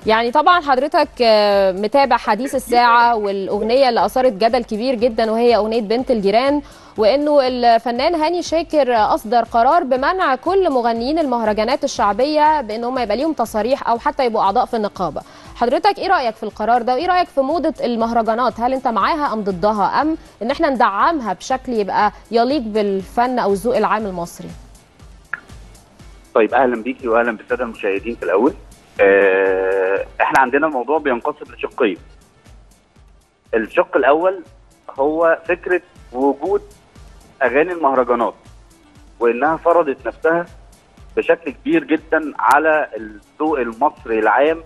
يعني طبعا حضرتك آه، متابع حديث الساعة والأغنية اللي أثارت جدل كبير جدا وهي أغنية بنت الجيران وإنه الفنان هاني شاكر أصدر قرار بمنع كل مغنيين المهرجانات الشعبية بإن هم يبقى ليهم تصاريح أو حتى يبقوا أعضاء في النقابة حضرتك إيه رأيك في القرار ده وإيه رأيك في موضة المهرجانات هل أنت معاها أم ضدها أم إن إحنا ندعمها بشكل يبقى يليق بالفن أو الذوق العام المصري طيب اهلا بيكي واهلا بالساده المشاهدين في الاول آه، احنا عندنا الموضوع بينقسم لشقين الشق الاول هو فكره وجود اغاني المهرجانات وانها فرضت نفسها بشكل كبير جدا على الذوق المصري العام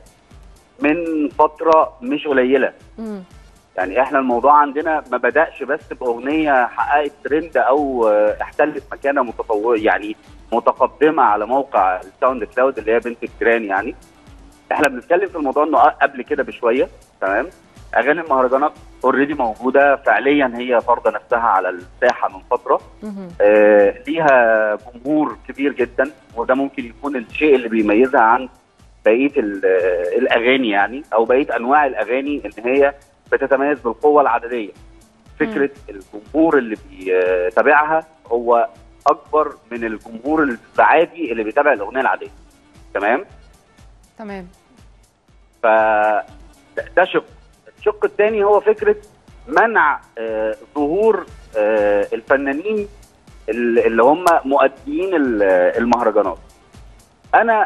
من فتره مش قليله مم. يعني احنا الموضوع عندنا ما بدأش بس باغنيه حققت ترند او آه، احتلت مكانه متطور يعني متقدمه على موقع الساوند كلاود اللي هي بنت الجيران يعني احنا بنتكلم في الموضوع انه قبل كده بشويه تمام اغاني المهرجانات اوريدي موجوده فعليا هي فرضه نفسها على الساحه من فتره مهم. آه، ليها جمهور كبير جدا وده ممكن يكون الشيء اللي بيميزها عن بقيه ال- آه، الاغاني يعني او بقيه انواع الاغاني ان هي بتتميز بالقوه العدديه فكره الجمهور اللي بيتابعها هو اكبر من الجمهور العادي اللي بيتابع الاغنيه العاديه تمام تمام ف ده- ده شق الشق الثاني هو فكره منع آه، ظهور آه، الفنانين ال- اللي هم مؤديين ال- المهرجانات انا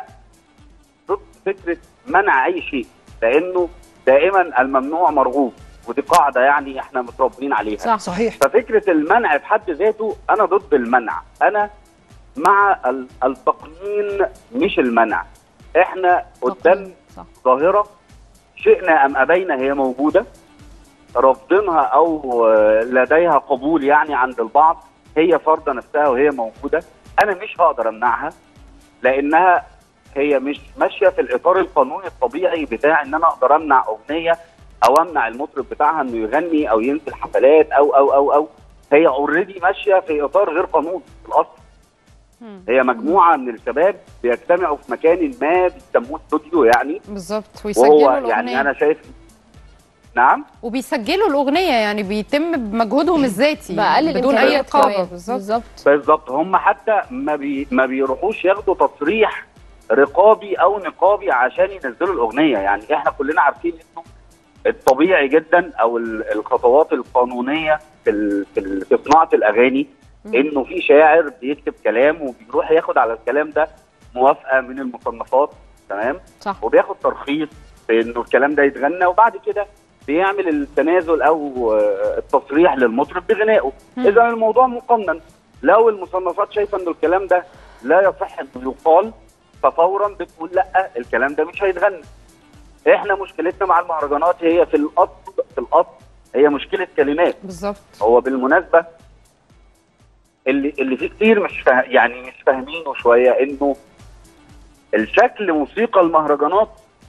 ضد فكره منع اي شيء لانه دائما الممنوع مرغوب ودي قاعده يعني احنا متربيين عليها صح صحيح ففكره المنع في حد ذاته انا ضد المنع انا مع ال- التقنين مش المنع احنا قدام صح ظاهره شئنا ام ابينا هي موجوده رفضنها او آه، لديها قبول يعني عند البعض هي فرضه نفسها وهي موجوده انا مش هقدر امنعها لانها هي مش ماشيه في الاطار القانوني الطبيعي بتاع ان انا اقدر امنع اغنيه او امنع المطرب بتاعها انه يغني او ينزل حفلات او او او او هي اوريدي ماشيه في اطار غير قانوني في الاصل مم. هي مجموعه من الشباب بيجتمعوا في مكان ما بيسموه استوديو يعني بالظبط ويسجلوا وهو الاغنيه يعني انا شايف نعم وبيسجلوا الاغنيه يعني بيتم بمجهودهم الذاتي بقلل بدون اي إمكانيات رقابه كمان. بالظبط بالظبط بالظبط هم حتى ما بي ما بيروحوش ياخدوا تصريح رقابي او نقابي عشان ينزلوا الاغنيه يعني احنا كلنا عارفين انه الطبيعي جدا او ال- الخطوات القانونيه في ال- في ال- في صناعه الاغاني مم. انه في شاعر بيكتب كلام وبيروح ياخد على الكلام ده موافقه من المصنفات تمام صح وبياخد ترخيص في انه الكلام ده يتغنى وبعد كده بيعمل التنازل او آه، التصريح للمطرب بغنائه مم. اذا الموضوع مقنن لو المصنفات شايفه انه الكلام ده لا يصح انه يقال ففورا بتقول لا الكلام ده مش هيتغنى احنا مشكلتنا مع المهرجانات هي في الاصل في الاصل هي مشكله كلمات بالظبط هو بالمناسبه اللي اللي فيه كتير مش فا... يعني مش فاهمينه شويه انه الشكل موسيقى المهرجانات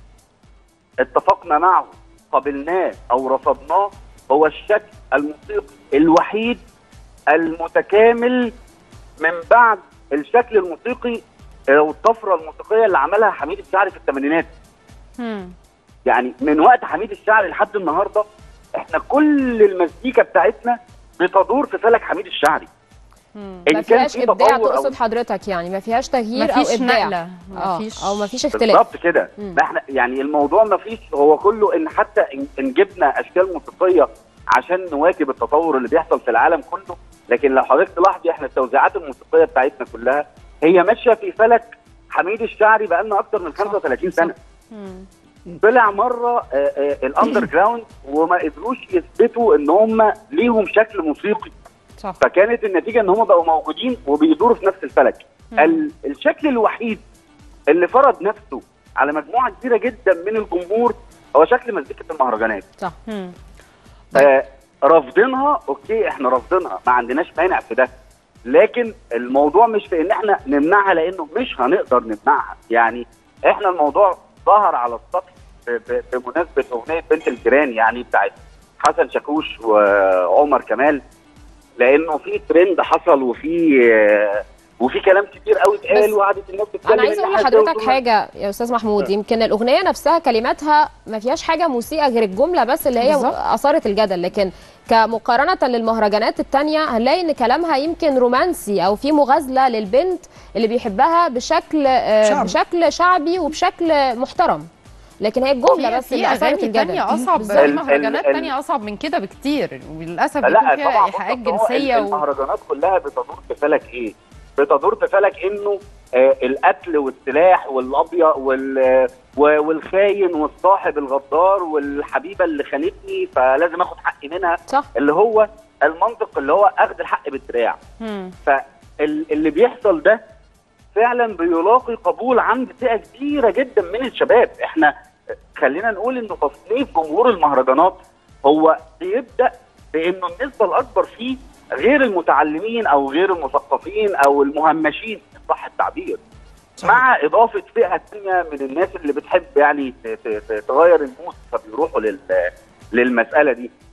اتفقنا معه قبلناه او رفضناه هو الشكل الموسيقي الوحيد المتكامل من بعد الشكل الموسيقي او الطفره الموسيقيه اللي عملها حميد الشاعري في الثمانينات مم. يعني من وقت حميد الشاعري لحد النهارده احنا كل المزيكا بتاعتنا بتدور في فلك حميد الشاعري مم. إن ما كان فيهاش في ابداع تطور أو- تقصد حضرتك يعني ما فيهاش تغيير او مفيش ابداع نقله اه مفيش او ما فيش اختلاف بالظبط كده مم. ما احنا يعني الموضوع ما فيش هو كله ان حتى ان, إن جبنا اشكال موسيقيه عشان نواكب التطور اللي بيحصل في العالم كله لكن لو حضرتك تلاحظي احنا التوزيعات الموسيقيه بتاعتنا كلها هي ماشيه في فلك حميد الشاعري بقالنا اكتر من 35 سنه مم. طلع مره آه، آه، الاندر جراوند وما قدروش يثبتوا ان هم ليهم شكل موسيقي صح فكانت النتيجه ان هم بقوا موجودين وبيدوروا في نفس الفلك مم. ال- الشكل الوحيد اللي فرض نفسه على مجموعه كبيره جدا من الجمهور هو شكل مزيكه المهرجانات صح مم. آه رافضينها اوكي احنا رافضينها ما عندناش مانع في ده لكن الموضوع مش في ان احنا نمنعها لانه مش هنقدر نمنعها يعني احنا الموضوع ظهر على السطح ب- ب- بمناسبه اغنيه بنت الجيران يعني بتاعت حسن شاكوش وعمر كمال لانه في ترند حصل وفي آه، وفي كلام كتير قوي بس اتقال وقعدت الناس تتكلم انا عايزه إن اقول إحنا لحضرتك إزاي حاجه يا استاذ محمود يمكن الاغنيه نفسها كلماتها ما فيهاش حاجه موسيقى غير الجمله بس اللي هي بالظبط. اثارت الجدل لكن كمقارنه للمهرجانات التانية هنلاقي ان كلامنا يمكن رومانسي او في مغازله للبنت اللي بيحبها بشكل آه، شعبي. بشكل شعبي وبشكل محترم لكن هي الجمله في- بس في اللي اثارت اغاني الجدل تانية اصعب بالظبط. في ال- مهرجانات ال- تانية اصعب من كده بكتير وللاسف لا بيكون فيها طبعا ايحاءات بص، هو جنسيه و... المهرجانات كلها بتدور في فلك ايه؟ بتدور في فلك انه آه القتل والسلاح والابيض وال و- والخاين والصاحب الغدار والحبيبه اللي خانتني فلازم اخد حقي منها صح اللي هو المنطق اللي هو اخذ الحق بالدراع مم. فاللي بيحصل ده فعلا بيلاقي قبول عند فئه كبيره جدا من الشباب احنا خلينا نقول انه تصنيف جمهور المهرجانات هو بيبدا بانه النسبه الاكبر فيه غير المتعلمين او غير المثقفين او المهمشين إن صح التعبير صحيح. مع اضافه فئه ثانيه من الناس اللي بتحب يعني ت- ت- ت- تغير المود فبيروحوا لل للمساله دي